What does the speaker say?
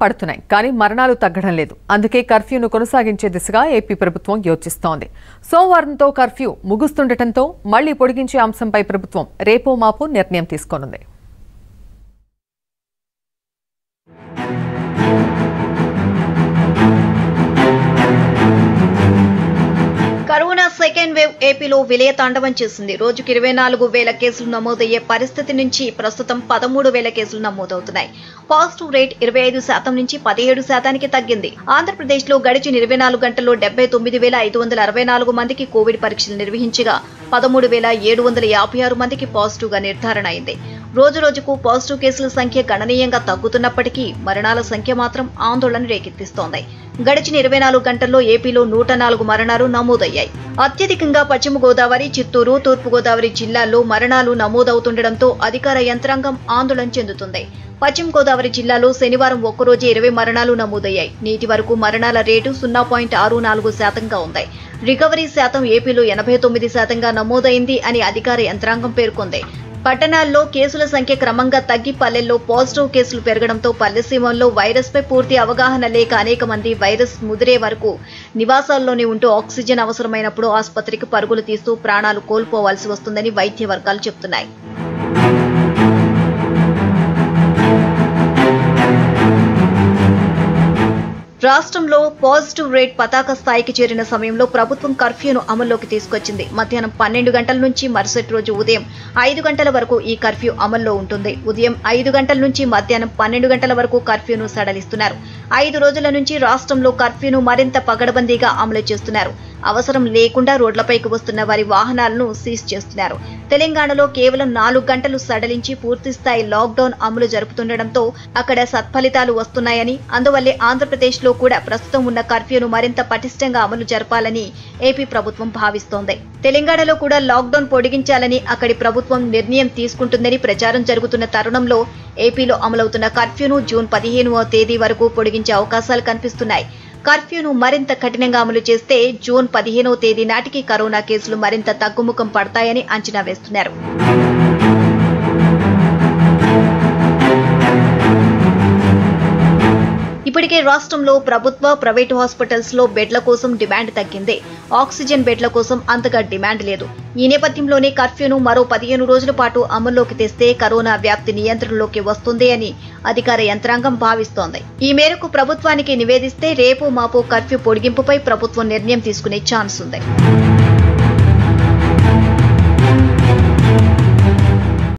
పడుతున్నాయి కానీ మరణాలు తగ్గడం లేదు అందుకే కర్ఫ్యూను కొనసాగించే దిశగా ఏపీ ప్రభుత్వం యోచిస్తోంది సోమవారంతో కర్ఫ్యూ ముగుస్తుండటంతో మళ్లీ పొడిగించే అంశంపై ప్రభుత్వం రేపో మాపో నిర్ణయం తీసుకోనుంది కరోనా సెకండ్ వేవ్ ఏపీలో విలయ తాండవం చేసింది రోజుకి ఇరవై నాలుగు వేల కేసులు నమోదయ్యే పరిస్థితి నుంచి ప్రస్తుతం పదమూడు వేల కేసులు నమోదవుతున్నాయి పాజిటివ్ రేట్ ఇరవై ఐదు శాతం నుంచి పదిహేడు శాతానికి తగ్గింది ఆంధ్రప్రదేశ్ లో గడిచిన ఇరవై నాలుగు గంటల్లో డెబ్బై తొమ్మిది వేల ఐదు వందల అరవై నాలుగు మందికి కోవిడ్ పరీక్షలు నిర్వహించగా పదమూడు వేల ఏడు వందల యాభై ఆరు మందికి పాజిటివ్ గా నిర్ధారణ అయింది రోజు రోజుకు పాజిటివ్ కేసుల సంఖ్య గణనీయంగా తగ్గుతున్నప్పటికీ మరణాల సంఖ్య మాత్రం ఆందోళన రేకెత్తిస్తోంది గడిచిన ఇరవై నాలుగు గంటల్లో ఏపీలో నూట నాలుగు మరణాలు నమోదయ్యాయి అత్యధికంగా పశ్చిమ గోదావరి చిత్తూరు తూర్పు గోదావరి జిల్లాల్లో మరణాలు నమోదవుతుండటంతో అధికార యంత్రాంగం ఆందోళన చెందుతుంది పశ్చిమ గోదావరి జిల్లాలో శనివారం ఒక్కరోజే ఇరవై మరణాలు నమోదయ్యాయి నేటి వరకు మరణాల రేటు సున్నా పాయింట్ ఆరు నాలుగు శాతంగా ఉంది రికవరీ శాతం ఏపీలో ఎనభై తొమ్మిది శాతంగా నమోదైంది అని అధికార యంత్రాంగం పేర్కొంది పట్టణాల్లో కేసుల సంఖ్య క్రమంగా తగ్గి పల్లెల్లో పాజిటివ్ కేసులు పెరగడంతో పల్లెసీమల్లో వైరస్ పై పూర్తి అవగాహన లేక అనేక మంది వైరస్ ముదిరే వరకు నివాసాల్లోనే ఉంటూ ఆక్సిజన్ అవసరమైనప్పుడు ఆసుపత్రికి పరుగులు తీస్తూ ప్రాణాలు కోల్పోవాల్సి వస్తుందని వైద్య వర్గాలు చెబుతున్నాయి రాష్ట్రంలో పాజిటివ్ రేట్ పతాక స్థాయికి చేరిన సమయంలో ప్రభుత్వం కర్ఫ్యూను అమల్లోకి తీసుకొచ్చింది మధ్యాహ్నం పన్నెండు గంటల నుంచి మరుసటి రోజు ఉదయం ఐదు గంటల వరకు ఈ కర్ఫ్యూ అమల్లో ఉంటుంది ఉదయం ఐదు గంటల నుంచి మధ్యాహ్నం పన్నెండు గంటల వరకు కర్ఫ్యూను సడలిస్తున్నారు ఐదు రోజుల నుంచి రాష్ట్రంలో కర్ఫ్యూను మరింత పగడబందీగా అమలు చేస్తున్నారు అవసరం లేకుండా రోడ్లపైకి వస్తున్న వారి వాహనాలను సీజ్ చేస్తున్నారు తెలంగాణలో కేవలం నాలుగు గంటలు సడలించి పూర్తిస్థాయి లాక్డౌన్ అమలు జరుపుతుండటంతో అక్కడ సత్ఫలితాలు వస్తున్నాయని అందువల్లే ఆంధ్రప్రదేశ్లో కూడా ప్రస్తుతం ఉన్న కర్ఫ్యూను మరింత పటిష్టంగా అమలు జరపాలని ఏపీ ప్రభుత్వం భావిస్తోంది తెలంగాణలో కూడా లాక్డౌన్ పొడిగించాలని అక్కడి ప్రభుత్వం నిర్ణయం తీసుకుంటుందని ప్రచారం జరుగుతున్న తరుణంలో ఏపీలో అమలవుతున్న కర్ఫ్యూను జూన్ పదిహేనవ తేదీ వరకు పొడిగించే అవకాశాలు కనిపిస్తున్నాయి కర్ఫ్యూను మరింత కఠినంగా అమలు చేస్తే జూన్ పదిహేనవ తేదీ నాటికి కరోనా కేసులు మరింత తగ్గుముఖం పడతాయని అంచనా వేస్తున్నారు ఇప్పటికే రాష్ట్రంలో ప్రభుత్వ ప్రైవేటు హాస్పిటల్స్ లో బెడ్ల కోసం డిమాండ్ తగ్గింది ఆక్సిజన్ బెడ్ల కోసం అంతగా డిమాండ్ లేదు ఈ నేపథ్యంలోనే కర్ఫ్యూను మరో పదిహేను రోజుల పాటు అమల్లోకి తెస్తే కరోనా వ్యాప్తి నియంత్రణలోకి వస్తుంది అని అధికార యంత్రాంగం భావిస్తోంది ఈ మేరకు ప్రభుత్వానికి నివేదిస్తే రేపు మాపు కర్ఫ్యూ పొడిగింపుపై ప్రభుత్వం నిర్ణయం తీసుకునే ఛాన్స్ ఉంది